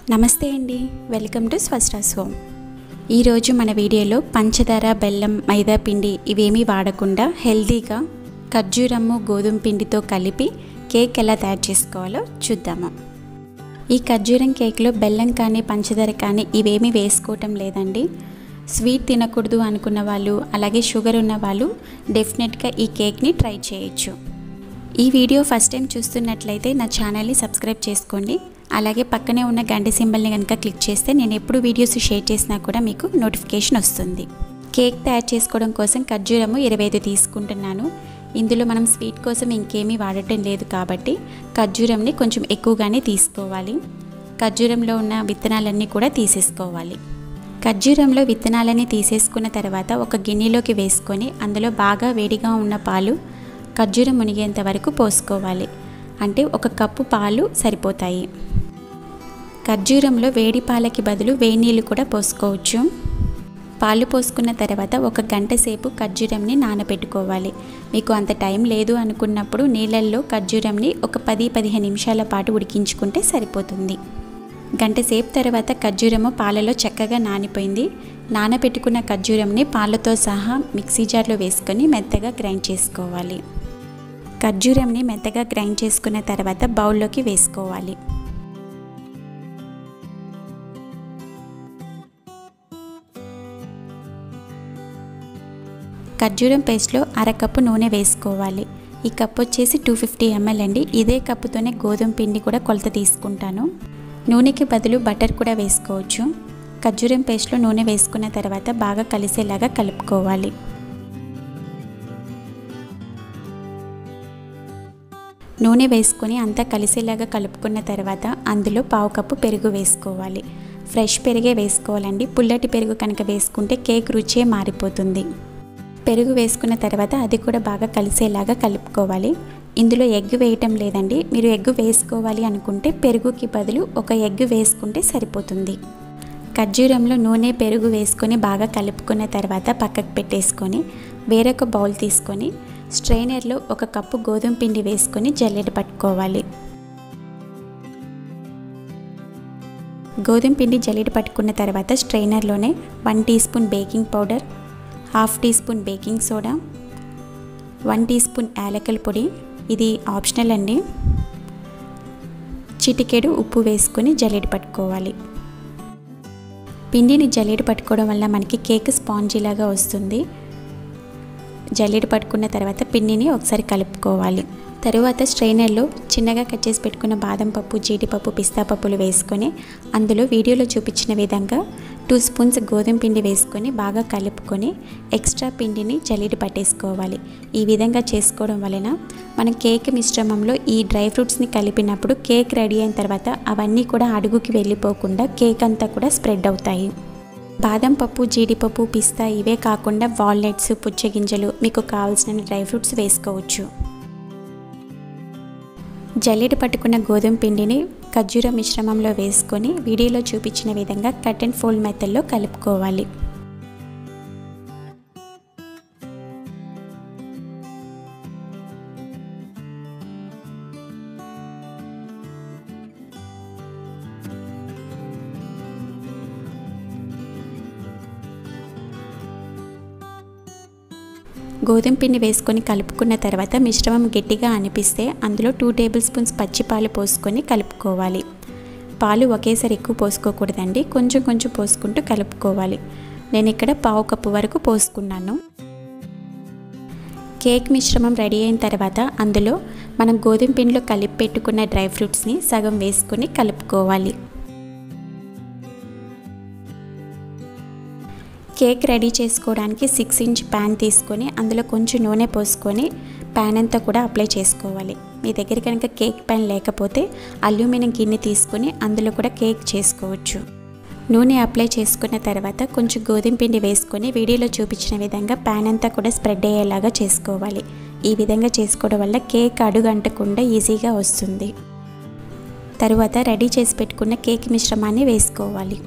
నమస్తే అండి welcome to స్వస్టాస్ home ఈరోజు మన వీడియోలో పంచదార బెల్లం మైదా పిండి ఇవేమీ వాడకుండా హెల్తీగా ఖర్జూరము గోధుమ పిండితో కలిపి కేక్ ఎలా తయారు చేసుకోవాలో చూద్దాము ఈ ఖర్జూరం కేక్లో బెల్లం కానీ పంచదార కానీ ఇవేమీ వేసుకోవటం లేదండి స్వీట్ తినకూడదు అనుకున్న వాళ్ళు అలాగే షుగర్ ఉన్న వాళ్ళు డెఫినెట్గా ఈ కేక్ని ట్రై చేయొచ్చు ఈ వీడియో ఫస్ట్ టైం చూస్తున్నట్లయితే నా ఛానల్ని సబ్స్క్రైబ్ చేసుకోండి అలాగే పక్కనే ఉన్న గంట సింబల్ని కనుక క్లిక్ చేస్తే నేను ఎప్పుడు వీడియోస్ షేర్ చేసినా కూడా మీకు నోటిఫికేషన్ వస్తుంది కేక్ తయారు చేసుకోవడం కోసం ఖర్జూరము ఇరవై ఐదు తీసుకుంటున్నాను ఇందులో మనం స్వీట్ కోసం ఇంకేమీ వాడటం లేదు కాబట్టి ఖర్జూరంని కొంచెం ఎక్కువగానే తీసుకోవాలి ఖర్జూరంలో ఉన్న విత్తనాలన్నీ కూడా తీసేసుకోవాలి ఖర్జూరంలో విత్తనాలని తీసేసుకున్న తర్వాత ఒక గిన్నెలోకి వేసుకొని అందులో బాగా వేడిగా ఉన్న పాలు ఖర్జూరం మునిగేంత వరకు పోసుకోవాలి అంటే ఒక కప్పు పాలు సరిపోతాయి ఖర్జూరంలో వేడి పాలకి బదులు వేడి నీళ్ళు కూడా పోసుకోవచ్చు పాలు పోసుకున్న తర్వాత ఒక గంట సేపు ఖర్జూరంని నానబెట్టుకోవాలి మీకు అంత టైం లేదు అనుకున్నప్పుడు నీళ్ళల్లో ఖర్జూరంని ఒక పది పదిహేను నిమిషాల పాటు ఉడికించుకుంటే సరిపోతుంది గంట సేపు తర్వాత ఖర్జూరము పాలలో చక్కగా నానిపోయింది నానబెట్టుకున్న ఖర్జూరంని పాలతో సహా మిక్సీ జార్లో వేసుకొని మెత్తగా గ్రైండ్ చేసుకోవాలి ఖర్జూరంని మెత్తగా గ్రైండ్ చేసుకున్న తర్వాత బౌల్లోకి వేసుకోవాలి ఖర్జూరం పేస్ట్లో అరకప్పు నూనె వేసుకోవాలి ఈ కప్పు వచ్చేసి టూ ఫిఫ్టీ ఎంఎల్ అండి ఇదే కప్పుతోనే గోధుమ పిండి కూడా కొలత తీసుకుంటాను నూనెకి బదులు బటర్ కూడా వేసుకోవచ్చు ఖర్జూరం పేస్ట్లో నూనె వేసుకున్న తర్వాత బాగా కలిసేలాగా కలుపుకోవాలి నూనె వేసుకొని అంతా కలిసేలాగా కలుపుకున్న తర్వాత అందులో పావు కప్పు పెరుగు వేసుకోవాలి ఫ్రెష్ పెరిగే వేసుకోవాలండి పుల్లటి పెరుగు కనుక వేసుకుంటే కేక్ రుచే మారిపోతుంది పెరుగు వేసుకున్న తర్వాత అది కూడా బాగా కలిసేలాగా కలుపుకోవాలి ఇందులో ఎగ్ వేయటం లేదండి మీరు ఎగ్ వేసుకోవాలి అనుకుంటే పెరుగుకి బదులు ఒక ఎగ్ వేసుకుంటే సరిపోతుంది ఖర్జూరంలో నూనె పెరుగు వేసుకొని బాగా కలుపుకున్న తర్వాత పక్కకు పెట్టేసుకొని వేరొక బౌల్ తీసుకొని స్ట్రైనర్లో ఒక కప్పు గోధుమ పిండి వేసుకొని జల్లెడ పట్టుకోవాలి గోధుమ పిండి జల్లెడ పట్టుకున్న తర్వాత స్ట్రైనర్లోనే one teaspoon baking powder half teaspoon baking soda one teaspoon యాలకల పొడి ఇది ఆప్షనల్ అండి చిటికెడు ఉప్పు వేసుకొని జల్లెడ పట్టుకోవాలి పిండిని జల్లెడ పట్టుకోవడం వల్ల మనకి కేక్ స్పాంజీలాగా వస్తుంది జల్లెడ పట్టుకున్న తర్వాత పిండిని ఒకసారి కలుపుకోవాలి తరువాత స్ట్రైనర్లో చిన్నగా కట్ చేసి పెట్టుకున్న బాదం పప్పు జీడిపప్పు పిస్తా పప్పులు వేసుకొని అందులో వీడియోలో చూపించిన విధంగా టూ స్పూన్స్ గోధుమ పిండి వేసుకొని బాగా కలుపుకొని ఎక్స్ట్రా పిండిని జల్లెడ పట్టేసుకోవాలి ఈ విధంగా చేసుకోవడం వలన మనం కేక్ మిశ్రమంలో ఈ డ్రై ఫ్రూట్స్ని కలిపినప్పుడు కేక్ రెడీ అయిన తర్వాత అవన్నీ కూడా అడుగుకి వెళ్ళిపోకుండా కేక్ అంతా కూడా స్ప్రెడ్ అవుతాయి బాదం పప్పు జీడిపప్పు పిస్తా ఇవే కాకుండా వాల్నట్స్ పుచ్చగింజలు మీకు కావాల్సిన డ్రై ఫ్రూట్స్ వేసుకోవచ్చు జల్లెడ పట్టుకున్న గోధుమ పిండిని ఖర్జూర మిశ్రమంలో వేసుకొని వీడియోలో చూపించిన విధంగా కట్ అండ్ ఫోల్డ్ మెథడ్లో కలుపుకోవాలి గోధుమ పిండి వేసుకొని కలుపుకున్న తర్వాత మిశ్రమం గట్టిగా అనిపిస్తే అందులో టూ టేబుల్ స్పూన్స్ పచ్చి పాలు పోసుకొని కలుపుకోవాలి పాలు ఒకేసారి ఎక్కువ పోసుకోకూడదండి కొంచెం కొంచెం పోసుకుంటూ కలుపుకోవాలి నేను ఇక్కడ పావు కప్పు వరకు పోసుకున్నాను కేక్ మిశ్రమం రెడీ అయిన తర్వాత అందులో మనం గోధుమ పిండిలో కలిపి పెట్టుకున్న డ్రై ఫ్రూట్స్ని సగం వేసుకొని కలుపుకోవాలి కేక్ రెడీ చేసుకోవడానికి సిక్స్ ఇంచ్ ప్యాన్ తీసుకొని అందులో కొంచెం నూనె పోసుకొని ప్యాన్ అంతా కూడా అప్లై చేసుకోవాలి మీ దగ్గర కనుక కేక్ ప్యాన్ లేకపోతే అల్యూమినియం గిన్నె తీసుకొని అందులో కూడా కేక్ చేసుకోవచ్చు నూనె అప్లై చేసుకున్న తర్వాత కొంచెం గోధుమ పిండి వేసుకొని వీడియోలో చూపించిన విధంగా ప్యాన్ అంతా కూడా స్ప్రెడ్ అయ్యేలాగా చేసుకోవాలి ఈ విధంగా చేసుకోవడం వల్ల కేక్ అడుగు అంటకుండా ఈజీగా వస్తుంది తరువాత రెడీ చేసి పెట్టుకున్న కేక్ మిశ్రమాన్ని వేసుకోవాలి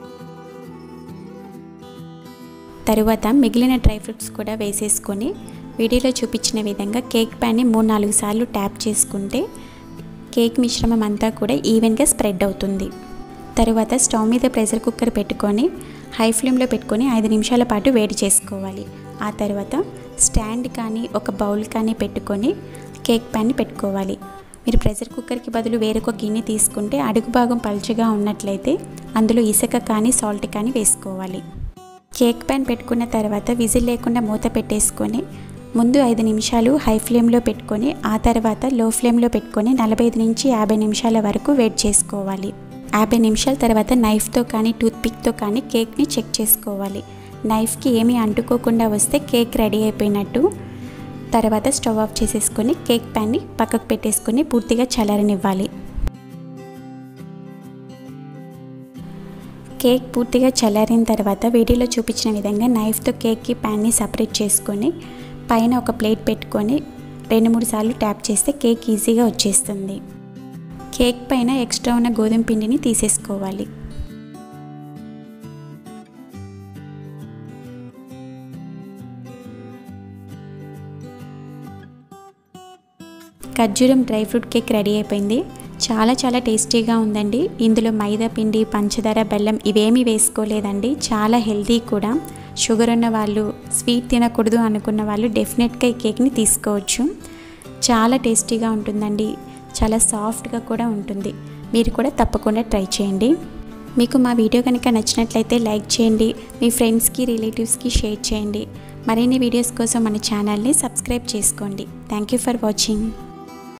తరువాత మిగిలిన డ్రై ఫ్రూట్స్ కూడా వేసేసుకొని వీడియోలో చూపించిన విధంగా కేక్ ప్యాన్ని మూడు నాలుగు సార్లు ట్యాప్ చేసుకుంటే కేక్ మిశ్రమం అంతా కూడా ఈవెన్గా స్ప్రెడ్ అవుతుంది తరువాత స్టవ్ మీద ప్రెషర్ కుక్కర్ పెట్టుకొని హై ఫ్లేమ్లో పెట్టుకొని ఐదు నిమిషాల పాటు వేడి చేసుకోవాలి ఆ తర్వాత స్టాండ్ కానీ ఒక బౌల్ కానీ పెట్టుకొని కేక్ ప్యాన్ని పెట్టుకోవాలి మీరు ప్రెషర్ కుక్కర్కి బదులు వేరొక గిన్నె తీసుకుంటే అడుగు భాగం పలుచగా ఉన్నట్లయితే అందులో ఇసుక కానీ సాల్ట్ కానీ వేసుకోవాలి కేక్ ప్యాన్ పెట్టుకున్న తర్వాత విజిల్ లేకుండా మూత పెట్టేసుకొని ముందు ఐదు నిమిషాలు హై ఫ్లేమ్లో పెట్టుకొని ఆ తర్వాత లో ఫ్లేమ్లో పెట్టుకొని నలభై ఐదు నుంచి యాభై నిమిషాల వరకు వెయిట్ చేసుకోవాలి యాభై నిమిషాల తర్వాత నైఫ్తో కానీ టూత్పిక్తో కానీ కేక్ని చెక్ చేసుకోవాలి నైఫ్కి ఏమీ అంటుకోకుండా వస్తే కేక్ రెడీ అయిపోయినట్టు తర్వాత స్టవ్ ఆఫ్ చేసేసుకొని కేక్ ప్యాన్ని పక్కకు పెట్టేసుకొని పూర్తిగా చల్లారనివ్వాలి కేక్ పూర్తిగా చల్లారిన తర్వాత వీడియోలో చూపించిన విధంగా నైఫ్తో కేక్కి ప్యాన్ని సపరేట్ చేసుకొని పైన ఒక ప్లేట్ పెట్టుకొని రెండు మూడు సార్లు ట్యాప్ చేస్తే కేక్ ఈజీగా వచ్చేస్తుంది కేక్ పైన ఎక్స్ట్రా ఉన్న గోధుమ పిండిని తీసేసుకోవాలి ఖర్జూరం డ్రై ఫ్రూట్ కేక్ రెడీ అయిపోయింది చాలా చాలా టేస్టీగా ఉందండి ఇందులో మైదా పిండి పంచదార బెల్లం ఇవేమీ వేసుకోలేదండి చాలా హెల్తీ కూడా షుగర్ ఉన్న వాళ్ళు స్వీట్ తినకూడదు అనుకున్న వాళ్ళు డెఫినెట్గా ఈ కేక్ని తీసుకోవచ్చు చాలా టేస్టీగా ఉంటుందండి చాలా సాఫ్ట్గా కూడా ఉంటుంది మీరు కూడా తప్పకుండా ట్రై చేయండి మీకు మా వీడియో కనుక నచ్చినట్లయితే లైక్ చేయండి మీ ఫ్రెండ్స్కి రిలేటివ్స్కి షేర్ చేయండి మరిన్ని వీడియోస్ కోసం మన ఛానల్ని సబ్స్క్రైబ్ చేసుకోండి థ్యాంక్ యూ ఫర్ వాచింగ్